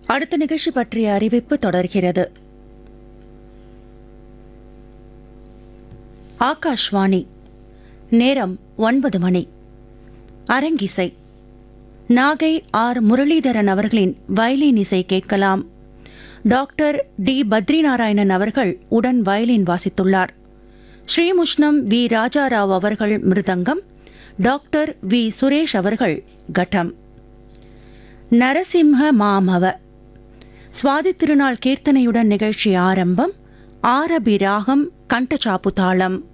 அடுத்த நிகழ்ச்சி பற்றிய அறிவிப்பு தொடர்கிறது ஆகாஷ்வாணி நேரம் ஒன்பது மணி அரங்கிசை நாகை ஆர் முரளிதரன் அவர்களின் வயலின் இசை கேட்கலாம் டாக்டர் டி பத்ரிநாராயணன் அவர்கள் உடன் வயலின் வாசித்துள்ளார் ஸ்ரீமுஷ்ணம் வி ராஜாராவ் அவர்கள் மிருதங்கம் டாக்டர் வி சுரேஷ் அவர்கள் கட்டம் நரசிம்ஹ மாமவ சுவாதி திருநாள் கீர்த்தனையுடன் நிகழ்ச்சி ஆரம்பம் ஆரபி ராகம் கண்டச்சாப்பு தாளம்